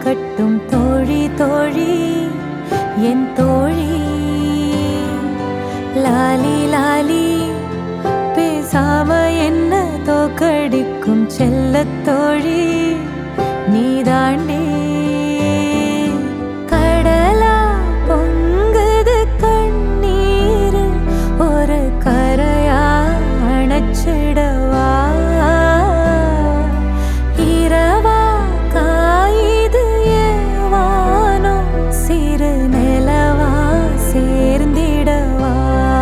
கட்டும் தோழி தோழி என் தோழி லாலி லாலி பேசாம என்ன தோக்கடிக்கும் செல்லத் தோழி நீதாண்டே கடலா பொங்குது கண்ணீர் ஒரு கரையா அணைச்சிடவா இரவா காயுது ஏவானோ சிறு நிலவா சேர்ந்திடவா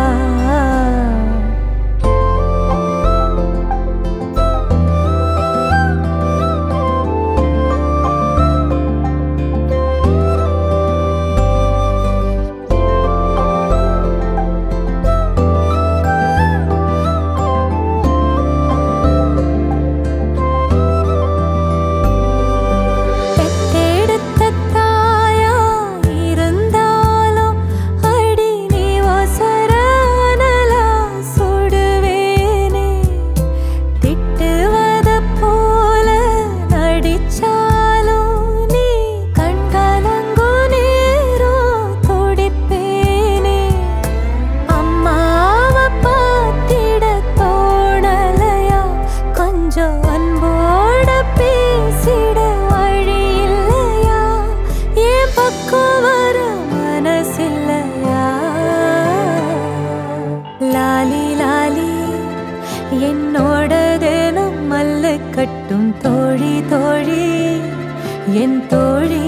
பெத்தெடுத்த தாயா இருந்தாலும் அடி நீ ஒசரனலா சுடுவேனே திட்டுவத போல நடிச்சாலும் நீ கண்கலங்கு நேரம் துடிப்பேனே அம்மாவ பார்த்திட தோணலையா கொஞ்சம் அன்போட பேசிட வழி இல்லையா என் பக்கம் வர மனசில்லையா லாலி லாலி என்னோட தினம் மல்லு கட்டும் தோழி தோழி என் தோழி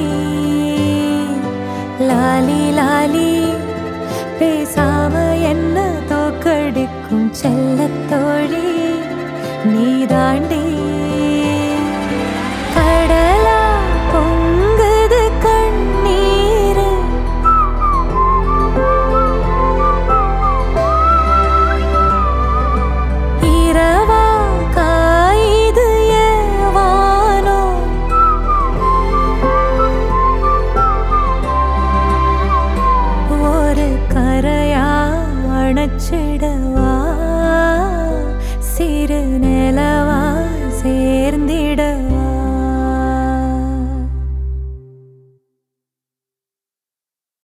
லாலி லாலி பேசாம என்ன தோக்கடிக்கும் செல்லத் தோழி நீதாண்டி